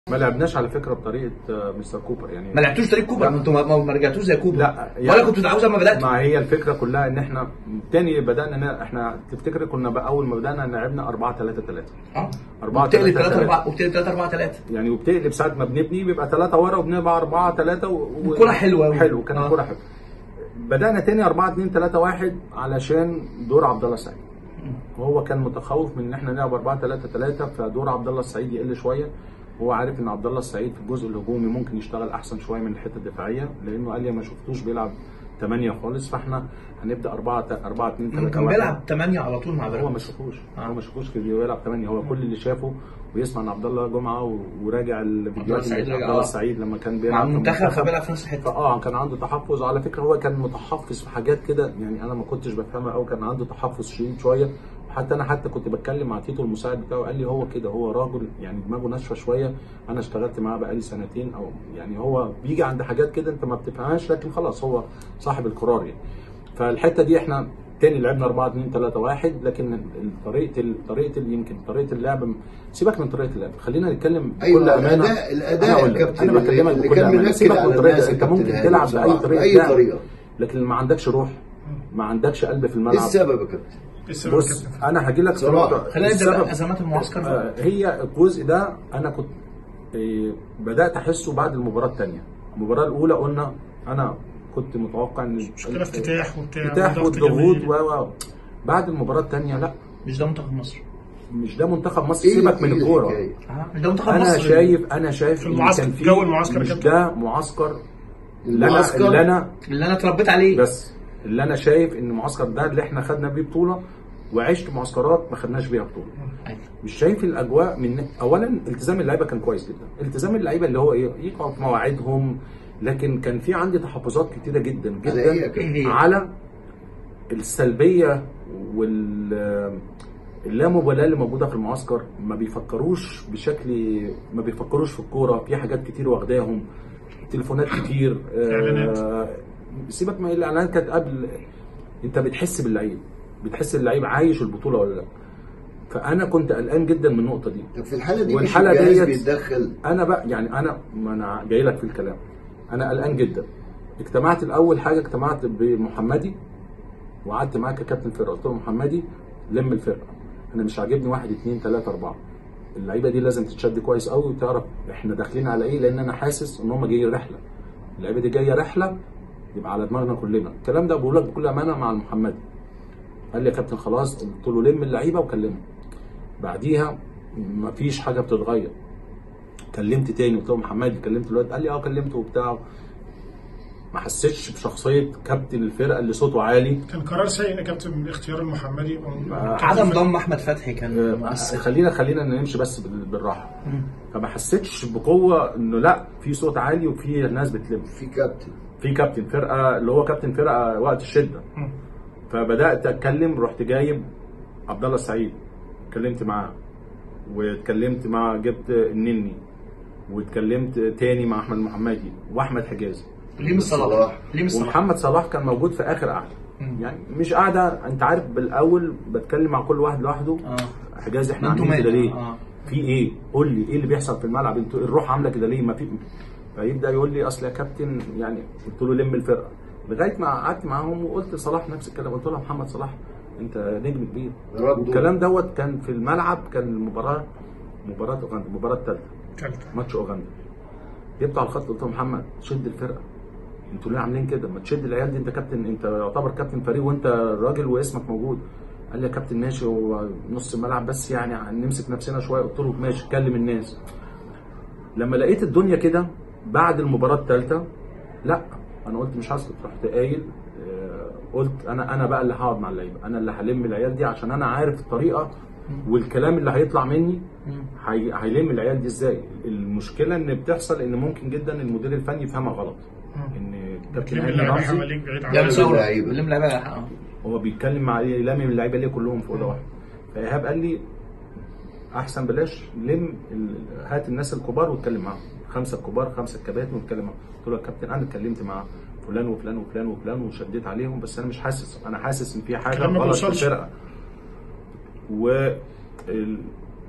ما لعبناش على فكره بطريقه آه، مستر كوبر يعني ما لعبتوش طريق كوبر لا. انتوا ما, ما- ما رجعتوش زي كوبر لا، ولا يعني- كنتوا بتلعبوا زي ما بداتوا ما هي الفكره كلها ان احنا تاني بدانا ن- احنا تفتكر كنا بقى اول ما بدانا لعبنا 4 3 3 اه أربعة وبتقلب تلاتة 3 تلاتة. 4 وبتقلب 3 4 3 يعني وبتقلب ساعه ما بنبني بيبقى ثلاثه ورا وبنبقى 4 3 و... و- الكرة حلوة أوي. حلو كانت آه. الكوره حلوه بدانا تاني 4 2 3 1 علشان دور عبد الله السعيد وهو كان متخوف من ان احنا نلعب 4 3 3 فدور عبد الله السعيد يقل شويه هو عارف ان عبد الله السعيد في الجزء الهجومي ممكن يشتغل احسن شويه من الحته الدفاعيه لانه قال لي ما شفتوش بيلعب 8 خالص فاحنا هنبدا 4 4 2 3 كان بيلعب 8 على طول مع هو ما بيراميدز شافوش آه. هو ما شافوش في بيلعب 8 هو كل اللي شافه ويسمع عن عبد الله جمعه و- وراجع الفيديوهات السعيد اللي رجع، عبد الله آه. السعيد لما كان مع بيلعب في المنتخب فبيلعب في نفس الحته فاه كان عنده تحفظ على فكره هو كان متحفظ في حاجات كده يعني انا ما كنتش بفهمها او كان عنده تحفظ شديد شويه حتى انا حتى كنت بتكلم مع تيتو المساعد بتاعه قال لي هو كده هو راجل يعني دماغه ناشفه شويه انا اشتغلت معاه بقالي سنتين او يعني هو بيجي عند حاجات كده انت ما بتفهمهاش لكن خلاص هو صاحب القرار يعني فالحته دي احنا تاني لعبنا 4 2 3 1 لكن ال- طريقه ال- طريقه ال- يمكن طريقه اللعب سيبك من طريقه اللعب خلينا نتكلم أيوة، بكل امانه الأداء- الأداء أنا يا أقول لك، كابتن انا اللي- بكلمك اللي بكل كان امانه مناسب سيبك على من طريقه الناس يا انت كابتن ممكن هاني تلعب بصراحة، باي طريقه بأي لعب، طريقة. لكن ما عندكش روح ما عندكش قلب في ايه الملعب السبب يا كابتن؟ السبب بص كابتن. انا هاجي لك في صراحة. نقطة. خلينا نبدا السبب- بقى ازمات المعسكر آه، بقى. هي الجزء ده انا كنت آه، بدات احسه بعد المباراه الثانيه المباراه الاولى قلنا انا كنت متوقع ان مشكله افتتاح وبتاع افتتاح وضغط والضغوط جماهيري. و و- بعد المباراه الثانيه لا مش ده منتخب مصر مش ده منتخب مصر إيه سيبك من إيه الكوره الحكاية؟ اه مش ده منتخب انا مصر شايف انا شايف في إن المعسكر، كان في- جو المعسكر مش كابتن. ده معسكر اللي انا المعسكر؟ اللي انا اللي انا اتربيت عليه بس اللي انا شايف ان المعسكر ده اللي احنا خدنا بيه بطوله وعشت معسكرات ما خدناش بيها بطوله أيوة. مش شايف الاجواء من اولا التزام اللعيبه كان كويس جدا التزام اللعيبه اللي هو ايه يقعوا في مواعيدهم لكن كان في عندي تحفظات كتيره جدا على إيه يا جدا كابتن؟ إيه هي؟ على السلبيه وال اللامبالاه اللي موجوده في المعسكر ما بيفكروش بشكل ما بيفكروش في الكوره في حاجات كتير واخداهم تليفونات كتير إعلانات. آه، سيبك من الاعلانات كانت قبل انت بتحس باللعيب بتحس اللعيب عايش البطوله ولا لا فانا كنت قلقان جدا من النقطه دي طب في الحالة دي والحالة مش الجهاز ديت- بيتدخل انا بقى يعني انا ما انا جاي لك في الكلام انا قلقان جدا اجتمعت الاول حاجه اجتمعت بمحمدي وقعدت معاك يا كابتن فرقه قلت له محمدي لم الفرقه انا مش عاجبني واحد اثنين ثلاثه اربعه اللعيبه دي لازم تتشد كويس قوي وتعرف احنا داخلين على ايه لان انا حاسس ان هم جايين رحله اللعيبه دي جايه رحله يبقى على دماغنا كلنا الكلام ده بقول لك بكل امانه مع المحمدي قال لي يا كابتن خلاص قلت له لم اللعيبه وكلمه بعديها مفيش حاجه بتتغير كلمت تاني قلت له محمد كلمت الواد قال لي اه كلمته وبتاع ما حسيتش بشخصيه كابتن الفرقه اللي صوته عالي كان قرار سيء يا كابتن اختيار المحمدي عدم ضم احمد فتحي كان آه، مؤثر خلينا خلينا نمشي بس بال- بالراحه فما حسيتش بقوه انه لا في صوت عالي وفي ناس بتلم في كابتن في كابتن فرقه اللي هو كابتن فرقه وقت الشده مم. فبدات اتكلم رحت جايب عبد الله السعيد اتكلمت معاه واتكلمت مع جبت النني واتكلمت تاني مع احمد المحمدي واحمد حجازي ليه مش صلاح صلاح. ليه مش صلاح ومحمد صلاح كان موجود في اخر قعده مم. يعني مش قاعده انت عارف بالاول بتكلم مع كل واحد لوحده اه حجازي احنا انتوا عاملين كده مالك؟ ليه؟ اه في ايه؟ قول لي ايه اللي بيحصل في الملعب؟ انتوا الروح عامله كده ليه؟ ما في فيبدا يقول لي اصل يا كابتن يعني قلت له لم الفرقه لغايه ما قعدت معاهم وقلت لصلاح نفس الكلام قلت له يا محمد صلاح انت نجم كبير ردوا. والكلام دوت كان في الملعب كان المباراه مباراه اوغندا المباراه الثالثه تالتة. ماتش اوغندا جبته على الخط قلت له محمد شد الفرقه انتوا ليه عاملين كده ما تشد العيال دي انت كابتن انت يعتبر كابتن فريق وانت راجل واسمك موجود قال لي يا كابتن ماشي هو نص الملعب بس يعني نمسك نفسنا شويه قلت له ماشي كلم الناس لما لقيت الدنيا كده بعد المباراه الثالثه لا انا قلت مش هسكت رحت قايل آه، قلت انا انا بقى اللي هقعد مع اللعيبه انا اللي هلم العيال دي عشان انا عارف الطريقه والكلام اللي هيطلع مني هي- هيلم العيال دي ازاي المشكله ان بتحصل ان ممكن جدا المدير الفني يفهمها غلط ان كابتن بتلم هاني اللعيبه رمزي حواليك بعيد ده عن بيصور اللعيبة. لم لعيبه اه هو بيتكلم مع ايه لامم اللعيبه ليه كلهم في اوضه واحده فايهاب قال لي احسن بلاش لم ال- هات الناس الكبار واتكلم معاهم خمسه الكبار خمسه الكباتن واتكلم معاهم قلت له يا كابتن انا اتكلمت مع فلان وفلان وفلان وفلان وشديت عليهم بس انا مش حاسس انا حاسس ان في حاجه الكلام ما غلط في بيوصلش. الفرقه و ال-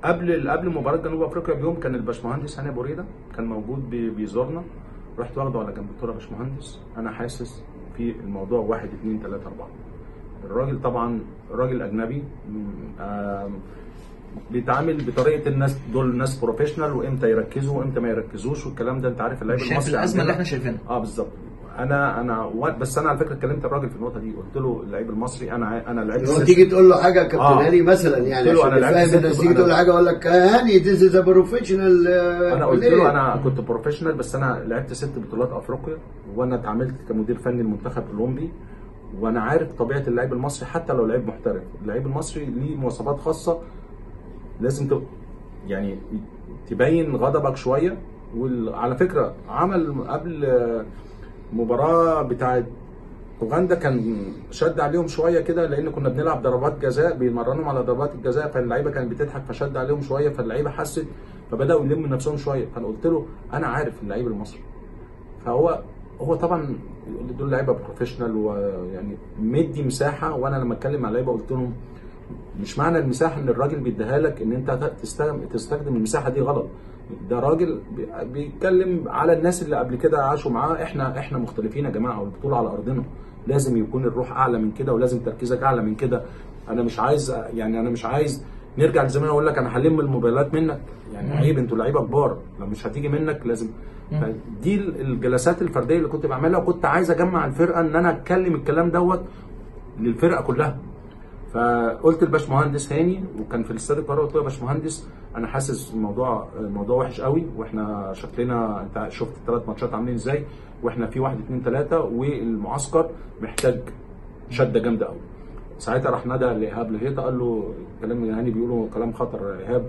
قبل قبل مباراه جنوب افريقيا بيوم كان الباشمهندس هاني ابو ريده كان موجود بي- بيزورنا رحت واخده على جنب قلت له يا باشمهندس انا حاسس في الموضوع واحد اثنين ثلاثه اربعه الراجل طبعا راجل اجنبي م- آم، بيتعامل بطريقه الناس دول ناس بروفيشنال وامتى يركزوا وامتى ما يركزوش والكلام ده انت عارف اللعيب شايف المصري الازمه اللي عندنا- احنا شايفينها اه بالظبط انا انا و- بس انا على فكره كلمت الراجل في النقطه دي قلت له اللعيب المصري انا ع- انا لعبت لو ست- تيجي تقول له حاجه يا كابتن آه. هاني مثلا يعني قلت له عشان أنا لعبت فاهم ست الناس تيجي أنا- تقول له حاجه اقول لك هاني ذيس از بروفيشنال انا قلت له انا كنت بروفيشنال بس انا لعبت ست بطولات افريقيا وانا اتعاملت كمدير فني المنتخب الاولمبي وانا عارف طبيعه اللعيب المصري حتى لو لعيب محترف اللعيب المصري ليه مواصفات خاصه لازم ت... يعني تبين غضبك شويه وعلى فكره عمل قبل آه، مباراه بتاعت اوغندا كان شد عليهم شويه كده لان كنا بنلعب ضربات جزاء بيمرنهم على ضربات الجزاء فاللعيبه كانت بتضحك فشد عليهم شويه فاللعيبه حست فبداوا يلموا نفسهم شويه فانا قلت له انا عارف اللعيب المصري فهو هو طبعا دول لعيبه بروفيشنال ويعني مدي مساحه وانا لما اتكلم مع اللعيبه قلت لهم مش معنى المساحه ان الراجل بيديها لك ان انت تستخدم تستخدم المساحه دي غلط ده راجل بي- بيتكلم على الناس اللي قبل كده عاشوا معاه احنا احنا مختلفين يا جماعه والبطوله على ارضنا لازم يكون الروح اعلى من كده ولازم تركيزك اعلى من كده انا مش عايز يعني انا مش عايز نرجع لزمان اقول لك انا هلم الموبايلات منك يعني عيب انتوا لعيبه كبار لو مش هتيجي منك لازم دي الجلسات الفرديه اللي كنت بعملها وكنت عايز اجمع الفرقه ان انا اتكلم الكلام دوت للفرقه كلها فقلت لباشمهندس هاني وكان في الاستاد القاهره قلت له يا باشمهندس انا حاسس الموضوع الموضوع وحش قوي واحنا شكلنا انت شفت الثلاث ماتشات عاملين ازاي واحنا في واحد اثنين ثلاثه والمعسكر محتاج شده جامده قوي ساعتها راح نادى لايهاب لهيطه قال له كلام هاني بيقولوا كلام خطر يا ايهاب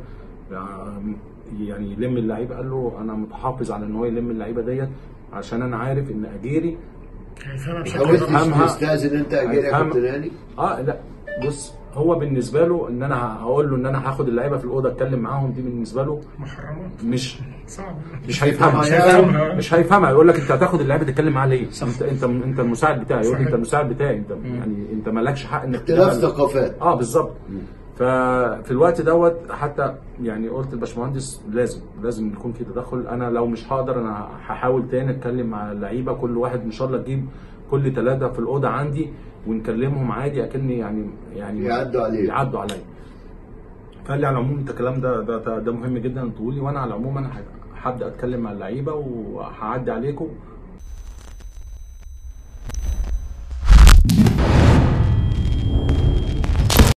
يعني يلم اللعيبه قال له انا متحافظ على ان هو يلم اللعيبه ديت عشان انا عارف ان اجيري هيفهمها ما بشكل حاولتش غلط. هفهمها. تستاذن انت اجير يا هيفهم. كابتن هاني اه لا بص هو بالنسبه له ان انا هقول له ان انا هاخد اللعيبه في الاوضه اتكلم معاهم دي بالنسبه له محرمات مش صعب مش هيفهمها مش هيفهمها. مش هيفهمها يقول لك انت هتاخد اللعيبه تتكلم معاه ليه؟ صح. انت انت انت المساعد بتاعي يقول لي صحيح. انت المساعد بتاعي انت يعني انت مالكش حق انك اختلاف تتكلم. ثقافات اه بالظبط ففي الوقت دوت حتى يعني قلت للباشمهندس لازم لازم يكون في تدخل انا لو مش هقدر انا هحاول تاني اتكلم مع اللعيبه كل واحد ان شاء الله تجيب كل ثلاثه في الاوضه عندي ونكلمهم عادي اكني يعني يعني يعدوا عليك. يعدوا عليا فقال لي على العموم انت الكلام ده ده ده, ده مهم جدا تقولي وانا على العموم انا ه- هبدا اتكلم مع اللعيبه وهعدي عليكم